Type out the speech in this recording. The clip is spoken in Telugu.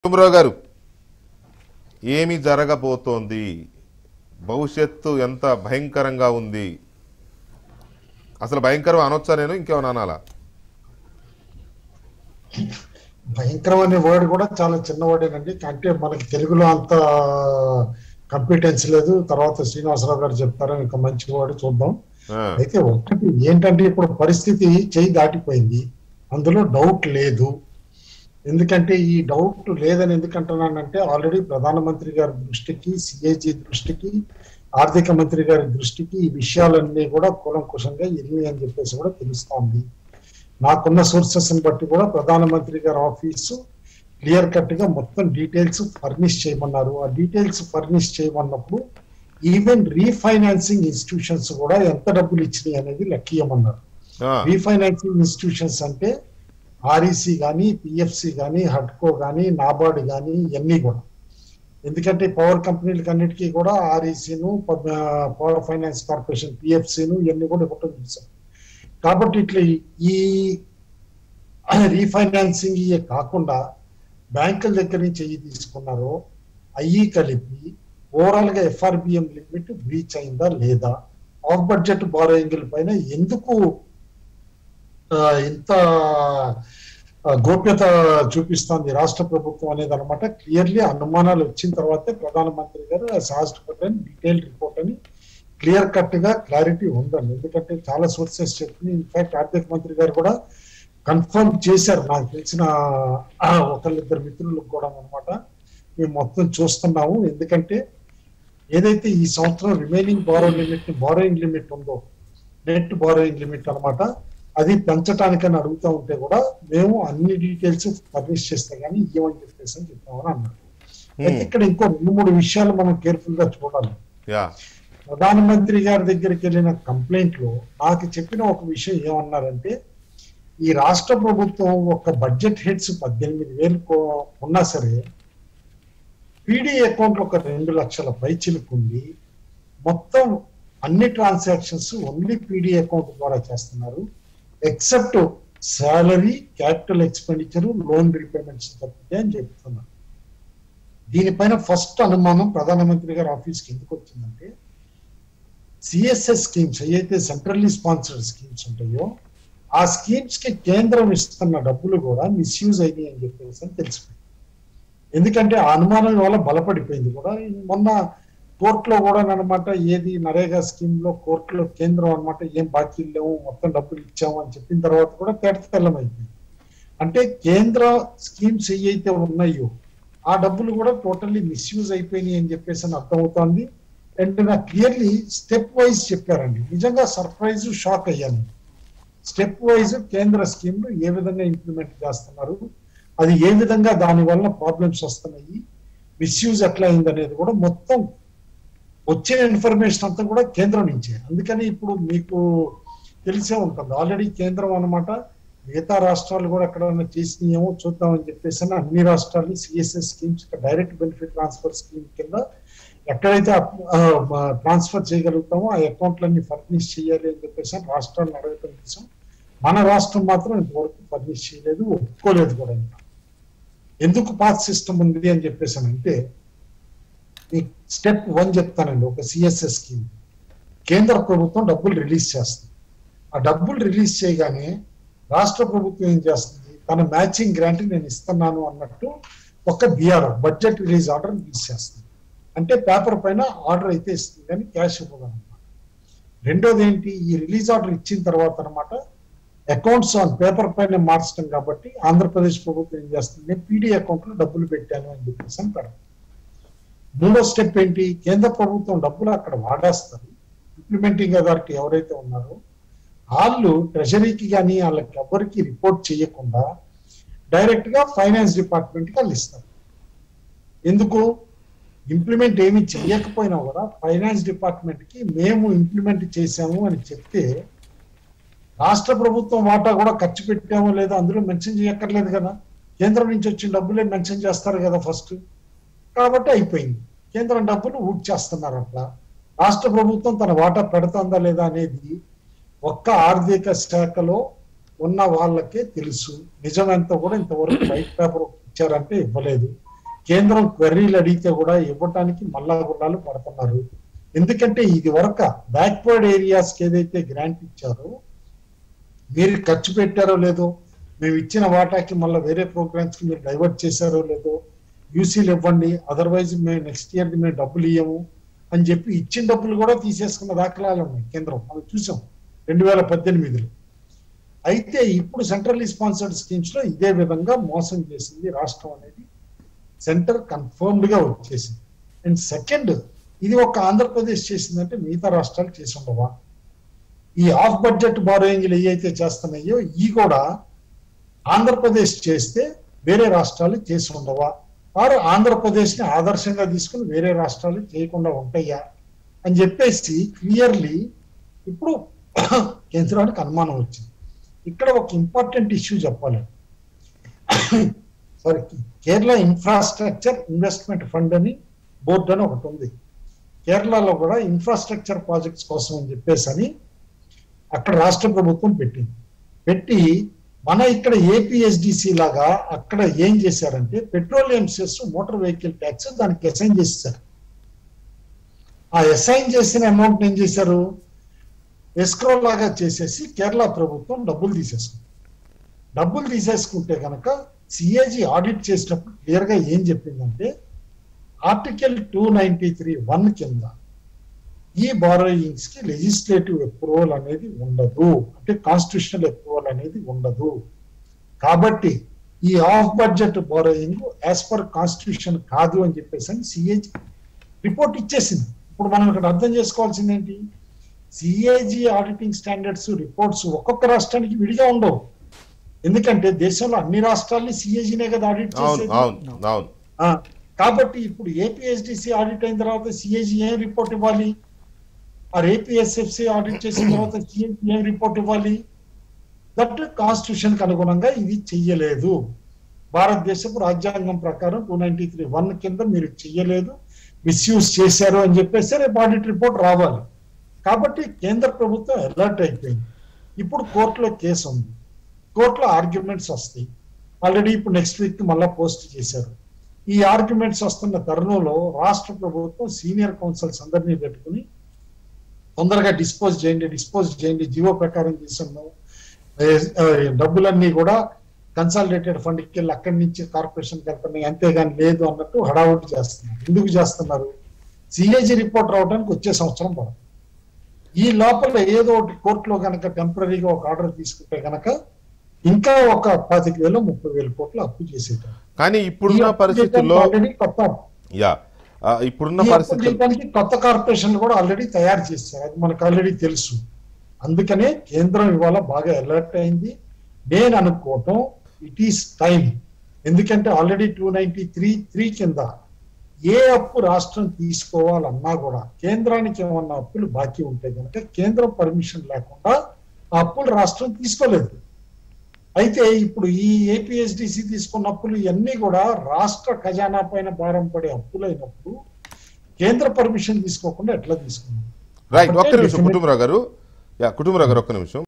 కుమరావు గారు ఏమి జరగబోతోంది భవిష్యత్తు ఎంత భయంకరంగా ఉంది అసలు భయంకరం అనొచ్చా నేను ఇంకేమైనా అనాలా భయంకరం అనే వర్డ్ కూడా చాలా చిన్న వర్డేనండి అంటే మనకి తెలుగులో అంత కంపిటెన్స్ లేదు తర్వాత శ్రీనివాసరావు గారు చెప్తారు ఇంకా మంచి వర్డ్ చూద్దాం ఆ, అయితే ఒకటి ఏంటంటే ఇప్పుడు పరిస్థితి చేయి దాటిపోయింది అందులో డౌట్ లేదు ఎందుకంటే ఈ డౌట్ లేదని ఎందుకంటున్నానంటే ఆల్రెడీ ప్రధానమంత్రి గారి దృష్టికి సిఏజీ దృష్టికి ఆర్థిక మంత్రి గారి దృష్టికి ఈ విషయాలన్నీ కూడా కూలంకుషంగా వెళ్ళి అని చెప్పేసి కూడా తెలుస్తోంది నాకున్న సోర్సెస్ బట్టి కూడా ప్రధానమంత్రి గారి ఆఫీసు క్లియర్ కట్ గా మొత్తం డీటెయిల్స్ ఫర్నిష్ చేయమన్నారు ఆ డీటెయిల్స్ ఫర్నిష్ చేయమన్నప్పుడు ఈవెన్ రీఫైనాన్సింగ్ ఇన్స్టిట్యూషన్స్ కూడా ఎంత డబ్బులు ఇచ్చినాయి అనేది లెక్కయమన్నారు ఆ, రీఫైనాన్సింగ్ ఇన్స్టిట్యూషన్స్ అంటే ఆర్ఈసి కానీ పిఎఫ్సి కానీ హడ్కో కానీ నాబార్డ్ కానీ ఇవన్నీ కూడా ఎందుకంటే పవర్ కంపెనీలకు అన్నిటికీ కూడా ఆర్ఈసీను పవర్ ఫైనాన్స్ కార్పొరేషన్ పిఎఫ్సిను ఇవన్నీ కూడా ఇవ్వటం చూసాం కాబట్టి ఇట్లా ఈ రీఫైనాన్సింగ్ ఇవే కాకుండా బ్యాంకుల దగ్గర నుంచి అయ్యి తీసుకున్నారో అయ్యి కలిపి ఓవరాల్ గా ఎఫ్ఆర్బిఎం లిమిట్ బ్రీచ్ అయిందా లేదా ఆఫ్ బడ్జెట్ బారోయింగ్ల పైన ఎందుకు ఆ, ఇంత ఆ, గోప్యత చూపిస్తోంది రాష్ట్ర ప్రభుత్వం అనేది అనమాట క్లియర్లీ అనుమానాలు వచ్చిన తర్వాతే ప్రధానమంత్రి గారు శాస్త్రపతి డీటెయిల్ రిపోర్ట్ అని క్లియర్ కట్ గా క్లారిటీ ఉందండి ఎందుకంటే చాలా సోర్సెస్ చెప్పినాయి ఇన్ఫాక్ట్ ఆర్థిక మంత్రి గారు కూడా కన్ఫర్మ్ చేశారు నాకు తెలిసిన ఆ, ఒకళ్ళిద్దరు మిత్రులకు కూడా అనమాట మేము మొత్తం చూస్తున్నాము ఎందుకంటే ఏదైతే ఈ సంవత్సరం remaining borrow limit borrowing limit ఉందో నెట్ బారోయింగ్ లిమిట్ అన్నమాట అది పెంచడానికని అడుగుతూ ఉంటే కూడా మేము అన్ని డీటెయిల్స్ పబ్లిష్ చేస్తే కానీ ఇవ్వమని చెప్పేసి అని చెప్తామని అన్నారు అయితే ఇక్కడ ఇంకో రెండు మూడు విషయాలు మనం కేర్ఫుల్ గా చూడాలి యా ప్రధానమంత్రి గారి దగ్గరికి వెళ్ళిన కంప్లైంట్ లో నాకు చెప్పిన ఒక విషయం ఏమన్నారంటే ఈ రాష్ట్ర ప్రభుత్వం ఒక బడ్జెట్ హెడ్స్ పద్దెనిమిది వేలు కో- ఉన్నా సరే పీడీ అకౌంట్ ఒక రెండు లక్షల పైచిలుకుంది మొత్తం అన్ని ట్రాన్సాక్షన్స్ ఓన్లీ పీడీ అకౌంట్ ద్వారా చేస్తున్నారు except salary capital expenditure loan repayments తప్పితే అని చెప్తున్నారు దీనిపైన ఫస్ట్ అనుమానం ప్రధానమంత్రి గారి ఆఫీస్కి ఎందుకు వచ్చిందంటే సిఎస్ఎస్ స్కీమ్స్ ఏవైతే సెంట్రల్లీ స్పాన్సర్డ్ స్కీమ్స్ ఉంటాయో ఆ స్కీమ్స్ కి కేంద్రం ఇస్తున్న డబ్బులు కూడా మిస్యూజ్ అయినాయి అని చెప్పేసి అని తెలిసిపోయింది ఎందుకంటే ఆ అనుమానం వల్ల బలపడిపోయింది కూడా మొన్న కోర్టులో కూడా అనమాట ఏది నరేగా స్కీమ్ లో కోర్టులో కేంద్రం అన్నమాట ఏం బాకీ లేవు మొత్తం డబ్బులు ఇచ్చాము అని చెప్పిన తర్వాత కూడా తేటతెల్లం అయిపోయింది అంటే కేంద్ర స్కీమ్స్ ఏవైతే ఉన్నాయో ఆ డబ్బులు కూడా టోటల్లీ మిస్యూజ్ అయిపోయినాయి అని చెప్పేసి అని అర్థమవుతోంది అండ్ నాకు క్లియర్లీ స్టెప్ వైజ్ చెప్పారండి నిజంగా సర్ప్రైజ్ షాక్ అయ్యాను స్టెప్ వైజ్ కేంద్ర స్కీమ్లు ఏ విధంగా ఇంప్లిమెంట్ చేస్తున్నారు అది ఏ విధంగా దాని వల్ల ప్రాబ్లమ్స్ వస్తున్నాయి మిస్యూజ్ ఎట్లా అయింది అనేది కూడా మొత్తం వచ్చిన ఇన్ఫర్మేషన్ అంతా కూడా కేంద్రం నుంచే అందుకని ఇప్పుడు మీకు తెలిసే ఉంటుంది ఆల్రెడీ కేంద్రం అన్నమాట మిగతా రాష్ట్రాలు కూడా ఎక్కడైనా చేసినాయేమో చూద్దామని చెప్పేసి అని అన్ని రాష్ట్రాలు CSS schemes direct benefit transfer scheme కింద ఎక్కడైతే ట్రాన్స్ఫర్ చేయగలుగుతామో ఆ అకౌంట్లన్నీ ఫర్నిష్ చేయాలి అని చెప్పేసి అని రాష్ట్రాలను అడగటం కోసం మన రాష్ట్రం మాత్రం ఇంతవరకు ఫర్నిష్ చేయలేదు ఒప్పుకోలేదు కూడా ఇంకా ఎందుకు పాత్ సిస్టమ్ ఉంది అని చెప్పేసి అని అంటే స్టెప్ వన్ చెప్తానండి ఒక సిఎస్ఎస్ స్కీమ్ కేంద్ర ప్రభుత్వం డబ్బులు రిలీజ్ చేస్తుంది ఆ డబ్బులు రిలీజ్ చేయగానే రాష్ట్ర ప్రభుత్వం ఏం చేస్తుంది తన మ్యాచింగ్ గ్రాంట్ నేను ఇస్తున్నాను అన్నట్టు ఒక BRO budget release order release చేస్తుంది అంటే పేపర్ పైన ఆర్డర్ అయితే ఇస్తుంది కానీ క్యాష్ ఇవ్వదు అనమాట రెండోది ఏంటి ఈ రిలీజ్ ఆర్డర్ ఇచ్చిన తర్వాత అనమాట అకౌంట్స్ ఆన్ పేపర్ పైన మార్చడం కాబట్టి ఆంధ్రప్రదేశ్ ప్రభుత్వం ఏం చేస్తుంది పీడీ అకౌంట్ లో డబ్బులు పెట్టాను అని చెప్పేసి అని పెడతారు మూడో స్టెప్ ఏంటి కేంద్ర ప్రభుత్వం డబ్బులు అక్కడ వాడేస్తారు ఇంప్లిమెంటింగ్ అథారిటీ ఎవరైతే ఉన్నారో వాళ్ళు ట్రెజరీకి కానీ వాళ్ళకి ఎవరికి రిపోర్ట్ చేయకుండా డైరెక్ట్ గా ఫైనాన్స్ డిపార్ట్మెంట్ కి వాళ్ళు ఇస్తారు ఎందుకు ఇంప్లిమెంట్ ఏమి చేయకపోయినా కూడా ఫైనాన్స్ డిపార్ట్మెంట్ కి మేము ఇంప్లిమెంట్ చేశాము అని చెప్తే రాష్ట్ర ప్రభుత్వం వాటా కూడా ఖర్చు పెట్టామో లేదో అందులో మెన్షన్ చేయక్కర్లేదు కదా కేంద్రం నుంచి వచ్చిన డబ్బులే మెన్షన్ చేస్తారు కదా ఫస్ట్ కాబట్టి అయిపోయింది కేంద్రం డబ్బులు ఊడ్చేస్తున్నారు అట్లా రాష్ట్ర ప్రభుత్వం తన వాటా పెడుతుందా లేదా అనేది ఒక్క ఆర్థిక శాఖలో ఉన్న వాళ్ళకే తెలుసు నిజమంతా కూడా ఇంతవరకు వైట్ పేపర్ ఇచ్చారంటే ఇవ్వలేదు కేంద్రం క్వెర్రీలు అడిగితే కూడా ఇవ్వటానికి మల్లా గుల్లాలు పడుతున్నారు ఎందుకంటే ఇది వరకు బ్యాక్వర్డ్ ఏరియాస్ కి ఏదైతే గ్రాంట్ ఇచ్చారో మీరు ఖర్చు పెట్టారో లేదో మేము ఇచ్చిన వాటాకి మళ్ళీ వేరే ప్రోగ్రామ్స్ కి మీరు డైవర్ట్ చేశారో లేదో యూసీలు ఇవ్వండి అదర్వైజ్ మేము నెక్స్ట్ ఇయర్ మేము డబ్బులు ఇయ్యము అని చెప్పి ఇచ్చిన డబ్బులు కూడా తీసేసుకున్న దాఖలాలు ఉన్నాయి కేంద్రం మనం చూసాం రెండు వేల పద్దెనిమిదిలో అయితే ఇప్పుడు సెంట్రల్లీ స్పాన్సర్డ్ స్కీమ్స్ లో ఇదే విధంగా మోసం చేసింది రాష్ట్రం అనేది సెంటర్ కన్ఫర్మ్డ్ గా వచ్చేసింది అండ్ సెకండ్ ఇది ఒక ఆంధ్రప్రదేశ్ చేసిందంటే మిగతా రాష్ట్రాలు చేసి ఉండవా ఈ ఆఫ్ బడ్జెట్ బారోయింగ్లు ఏవైతే చేస్తున్నాయో ఈ కూడా ఆంధ్రప్రదేశ్ చేస్తే వేరే రాష్ట్రాలు చేసి ఉండవా వారు ఆంధ్రప్రదేశ్ ని ఆదర్శంగా తీసుకుని వేరే రాష్ట్రాలు చేయకుండా ఉంటాయా అని చెప్పేసి క్లియర్లీ ఇప్పుడు కేంద్రానికి అనుమానం వచ్చింది ఇక్కడ ఒక ఇంపార్టెంట్ ఇష్యూ చెప్పాలి sorry Kerala infrastructure investment fund అని బోర్డు అని ఒకటి ఉంది కేరళలో కూడా ఇన్ఫ్రాస్ట్రక్చర్ ప్రాజెక్ట్స్ కోసం అని చెప్పేసి అని అక్కడ రాష్ట్ర ప్రభుత్వం పెట్టింది పెట్టి మన ఇక్కడ ఏపీఎస్డిసి లాగా అక్కడ ఏం చేశారంటే petroleum cess motor vehicle tax దానికి అసైన్ చేశారు ఆ అసైన్ చేసిన అమౌంట్ ఏం చేశారు ఎస్క్రో లాగా చేసేసి కేరళ ప్రభుత్వం డబ్బులు తీసేసుకుంది డబ్బులు తీసేసుకుంటే కనుక సిఏజీ ఆడిట్ చేసినప్పుడు క్లియర్ గా ఏం చెప్పిందంటే article two ninety three one కింద ఈ బారోయింగ్స్ కి లెజిస్లేటివ్ అప్రూవల్ అనేది ఉండదు అంటే కాన్స్టిట్యూషనల్ అప్రూవల్ అనేది ఉండదు కాబట్టి ఈ off budget borrowing as per constitution కాదు అని చెప్పేసి అని సిఏజీ రిపోర్ట్ ఇచ్చేసింది ఇప్పుడు మనం ఇక్కడ అర్థం చేసుకోవాల్సింది ఏంటి సిఏజీ ఆడిటింగ్ స్టాండర్డ్స్ రిపోర్ట్స్ ఒక్కొక్క రాష్ట్రానికి విడిగా ఉండవు ఎందుకంటే దేశంలో అన్ని రాష్ట్రాల్ని సిఏజీనే కదా ఆడిట్ అవును చేసేది అవును అవును ఆ, కాబట్టి ఇప్పుడు ఏపీఎస్డిసి ఆడిట్ అయిన తర్వాత సిఏజీ ఏం రిపోర్ట్ ఇవ్వాలి ఆ ఏపీఎస్ఎఫ్సి ఆడిట్ చేసిన తర్వాత సిఏజీ ఏం రిపోర్ట్ ఇవ్వాలి దట్ కాన్స్టిట్యూషన్ కి అనుగుణంగా ఇది చెయ్యలేదు భారతదేశపు రాజ్యాంగం ప్రకారం టూ నైన్టీ త్రీ వన్ కింద మీరు చెయ్యలేదు మిస్యూజ్ చేశారు అని చెప్పేసి రేపు ఆడిట్ రిపోర్ట్ రావాలి కాబట్టి కేంద్ర ప్రభుత్వం అలర్ట్ అయిపోయింది ఇప్పుడు కోర్టులో కేసు ఉంది కోర్టులో ఆర్గ్యుమెంట్స్ వస్తాయి ఆల్రెడీ ఇప్పుడు నెక్స్ట్ వీక్ మళ్ళా పోస్ట్ చేశారు ఈ ఆర్గ్యుమెంట్స్ వస్తున్న తరుణంలో రాష్ట్ర ప్రభుత్వం సీనియర్ కౌన్సిల్స్ అందరినీ పెట్టుకుని తొందరగా డిస్పోజ్ చేయండి డిస్పోజ్ చేయండి జీవో ప్రకారం చేసాము ఏ, ఆ, డబ్బులన్నీ కూడా కన్సాలిడేటెడ్ ఫండ్ కి వెళ్ళి అక్కడి నుంచి కార్పొరేషన్కి వెళ్తున్నాయి అంతేగాని లేదు అన్నట్టు హడావుడి చేస్తున్నారు ఎందుకు చేస్తున్నారు సిఏజీ రిపోర్ట్ రావడానికి వచ్చే సంవత్సరం పడుతుంది ఈ లోపల ఏదో ఒకటి కోర్టులో గనక టెంపరీగా ఒక ఆర్డర్ తీసుకుంటే గనక ఇంకా ఒక పాతిక వేలు ముప్పై వేల కోట్లు అప్పు చేసేటారు కానీ ఇప్పుడున్న పరిస్థితుల్లో ఆల్రెడీ కొత్త యా ఆ, ఇప్పుడున్న ఈ అప్పు పరిస్థితుల్లో చేయడానికి కొత్త కార్పొరేషన్లు కూడా ఆల్రెడీ తయారు చేశారు అది మనకు ఆల్రెడీ తెలుసు అందుకనే కేంద్రం ఇవాళ బాగా అలర్ట్ అయింది నేను అనుకోవటం ఇట్ ఈస్ టైం ఎందుకంటే already two ninety three three కింద ఏ అప్పు రాష్ట్రం తీసుకోవాలన్నా కూడా కేంద్రానికి ఏమన్నా అప్పులు బాకీ ఉంటే కనుక కేంద్రం పర్మిషన్ లేకుండా ఆ అప్పులు రాష్ట్రం తీసుకోలేదు అయితే ఇప్పుడు ఈ ఏపీఎస్డిసి తీసుకున్న అప్పులు ఇవన్నీ కూడా రాష్ట్ర ఖజానా పైన భారం పడే అప్పులు అయినప్పుడు కేంద్ర పర్మిషన్ తీసుకోకుండా ఎట్లా తీసుకున్నాం రైట్ ఒక్క కాబట్టి నిమిషం కుటుంబరావు గారు యా కుటుంబరావు గారు ఒక్క నిమిషం